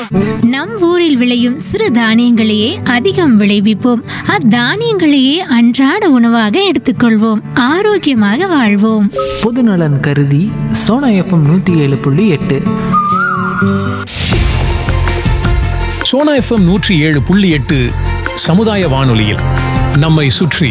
நம் ஊரில் விளையும் சிறு தானியங்களையே அதிகம் விளைவிப்போம் அத்தானியங்களையே அன்றாட உணவாக எடுத்துக்கொள்வோம் ஆரோக்கியமாக வாழ்வோம் பொதுநலன் கருதி சோனா எஃப்எம் நூற்றி ஏழு புள்ளி எட்டு சோனா எஃப்எம் நூற்றி ஏழு புள்ளி எட்டு சமுதாய வானொலியில் நம்மை சுற்றி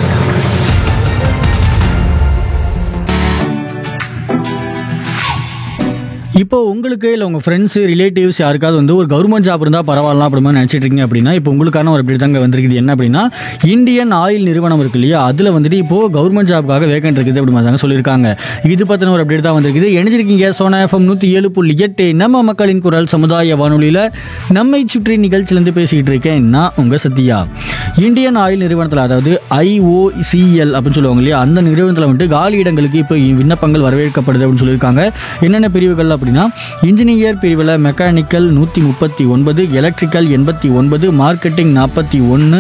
இப்போ உங்களுக்கு இல்லை உங்கள் ஃப்ரெண்ட்ஸ் ரிலேட்டிவ்ஸ் யாருக்காவது வந்து ஒரு கவர்மெண்ட் ஜாப் இருந்தால் பரவாயில்ல அப்படி மாதிரி நினச்சிட்டு இருக்கீங்க அப்படின்னா இப்போ உங்களுக்கான ஒரு அப்படி தாங்க வந்திருக்குது என்ன அப்படின்னா இந்தியன் ஆயில் நிறுவனம் இருக்கு இல்லையா அதில் வந்துட்டு இப்போ கவர்மெண்ட் ஜாப்க்காக வேகன்ட் இருக்குது அப்படி மாதிரி தாங்க சொல்லியிருக்காங்க இது பற்றின ஒரு அப்டேட் தான் வந்திருக்குது இணைஞ்சிருக்கீங்க சோனா எஃப்எம் நூற்றி ஏழு புள்ளி எட்டு நம்ம மக்களின் குரல் சமுதாய வானொலியில் நம்மை சுற்றி நிகழ்ச்சியிலேருந்து பேசிக்கிட்டு இருக்கேன் நான் உங்கள் சத்யா இந்தியன் ஆயில் நிறுவனத்தில் அதாவது ஐஓசிஎல் அப்படின்னு சொல்லுவாங்க இல்லையா அந்த நிறுவனத்தில் வந்துட்டு காலி இடங்களுக்கு இப்போ விண்ணப்பங்கள் வரவேற்கப்படுது அப்படின்னு சொல்லியிருக்காங்க என்னென்ன பிரிவுகள் அப்படின்னா இன்ஜினியர் பிரிவில் மெக்கானிக்கல் நூற்றி முப்பத்தி ஒன்பது எலக்ட்ரிக்கல் எண்பத்தி ஒன்பது மார்க்கெட்டிங் நாற்பத்தி ஒன்று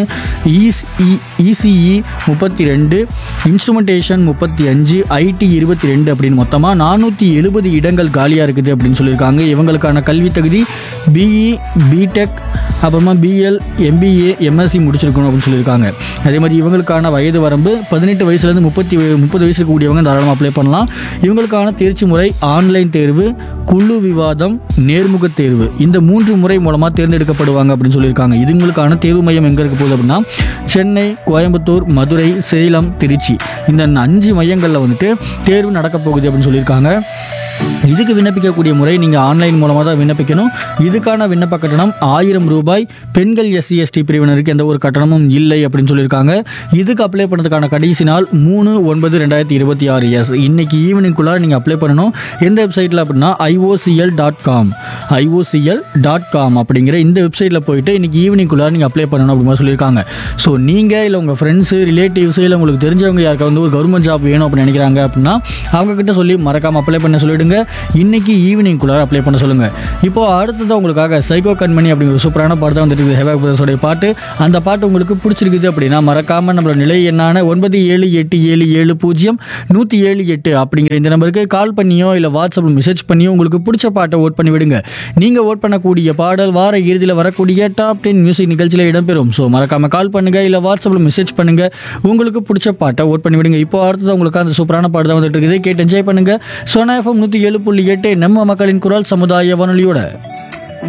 இசிஇ முப்பத்தி ரெண்டு இன்ஸ்ட்ருமெண்டேஷன் முப்பத்தி அஞ்சு ஐடி இருபத்தி ரெண்டு அப்படின்னு மொத்தமாக நானூற்றி எழுபது இடங்கள் காலியாக இருக்குது அப்படின்னு சொல்லியிருக்காங்க இவங்களுக்கான கல்வி தகுதி பிஇ பிடெக் அப்புறமா பிஎல் எம்பிஏ எம்எஸ்சி முடிச்சிருக்கணும் அப்படின்னு சொல்லியிருக்காங்க அதே மாதிரி இவங்களுக்கான வயது வரம்பு பதினெட்டு வயசுலேருந்து முப்பத்தி முப்பது வயசு இருக்கக்கூடியவங்க தாராளமாக அப்ளை பண்ணலாம் இவங்களுக்கான தேர்ச்சி முறை ஆன்லைன் தேர்வு குழு விவாதம் நேர்முக தேர்வு இந்த மூன்று முறை மூலமாக தேர்ந்தெடுக்கப்படுவாங்க அப்படின்னு சொல்லியிருக்காங்க இதுங்களுக்கான தேர்வு மையம் எங்கே இருக்க போகுது அப்படின்னா சென்னை கோயம்புத்தூர் மதுரை சேலம் திருச்சி இந்த அஞ்சு மையங்களில் வந்துட்டு தேர்வு நடக்க போகுது அப்படின்னு சொல்லியிருக்காங்க இதுக்கு விண்ணப்பிக்கக்கூடிய முறை நீங்கள் ஆன்லைன் மூலமாக தான் விண்ணப்பிக்கணும் இதுக்கான விண்ணப்ப கட்டணம் ஆயிரம் ரூபாய் பெண்கள் எஸ்சி எஸ்டி பிரிவினருக்கு எந்த ஒரு கட்டணமும் இல்லை அப்படின்னு சொல்லியிருக்காங்க இதுக்கு அப்ளை பண்ணுறதுக்கான கடைசி நாள் மூணு ஒன்பது ரெண்டாயிரத்தி இருபத்தி ஆறு எஸ் இன்னைக்கு ஈவினிங்குள்ளார நீங்கள் அப்ளை பண்ணணும் எந்த வெப்சைட்டில் அப்படின்னா IOCL dot com IOCL dot com அப்படிங்கிற இந்த வெப்சைட்டில் போயிட்டு இன்னைக்கு ஈவினிங்குள்ளார நீங்கள் அப்ளை பண்ணணும் அப்படின்னு மாதிரி சொல்லியிருக்காங்க ஸோ நீங்கள் இல்லை உங்கள் ஃப்ரெண்ட்ஸு ரிலேட்டிவ்ஸ் இல்லை உங்களுக்கு தெரிஞ்சவங்க யாருக்கா வந்து ஒரு கவர்மெண்ட் ஜாப் வேணும் அப்படின்னு நினைக்கிறாங்க அப்படின்னா அவங்க கிட்ட சொல்லி மறக்காமல் அப்ளை பண்ண சொல்லிடுங்க இன்னைக்கு ஈவினிங்குள்ளார அப்ளை பண்ண சொல்லுங்க இப்போ அடுத்தது உங்களுக்காக சைக்கோ கண்மணி அப்படிங்கிற ஒரு சூப்பரான பாட்டு தான் வந்துட்டு ஹெவாக் பிரதர்ஸோடைய பாட்டு அந்த பாட்டு உங்களுக்கு பிடிச்சிருக்குது அப்படின்னா மறக்காம நம்மளோட நிலை எண்ணான ஒன்பது ஏழு எட்டு ஏழு ஏழு பூஜ்ஜியம் நூற்றி ஏழு எட்டு அப்படிங்கிற இந்த நம்பருக்கு கால் பண்ணியோ இல்லை வாட்ஸ்அப்பில் மெசேஜ் பண்ணியோ உங்களுக்கு பிடிச்ச பாட்டை ஓட் பண்ணி விடுங்க நீங்கள் ஓட் பண்ணக்கூடிய பாடல் வார இறுதியில் வரக்கூடிய டாப் டென் மியூசிக் நிகழ்ச்சியில் இடம்பெறும் ஸோ மறக்காம கால் பண்ணுங்க இல்லை வாட்ஸ்அப்பில் மெசேஜ் பண்ணுங்க உங்களுக்கு பிடிச்ச பாட்டை ஓட் பண்ணி விடுங்க இப்போ அடுத்தது உங்களுக்கு அந்த சூப்பரான பாட்டு தான் வந்துட்டு இருக்குது கேட்டு என்ஜாய் பண்ணுங்க சோனா எஃப்எம் நூற்றி ஏழு புள்ளி எட்டு நம்ம மக்களின் குரல் சமுதாய வானொலியோட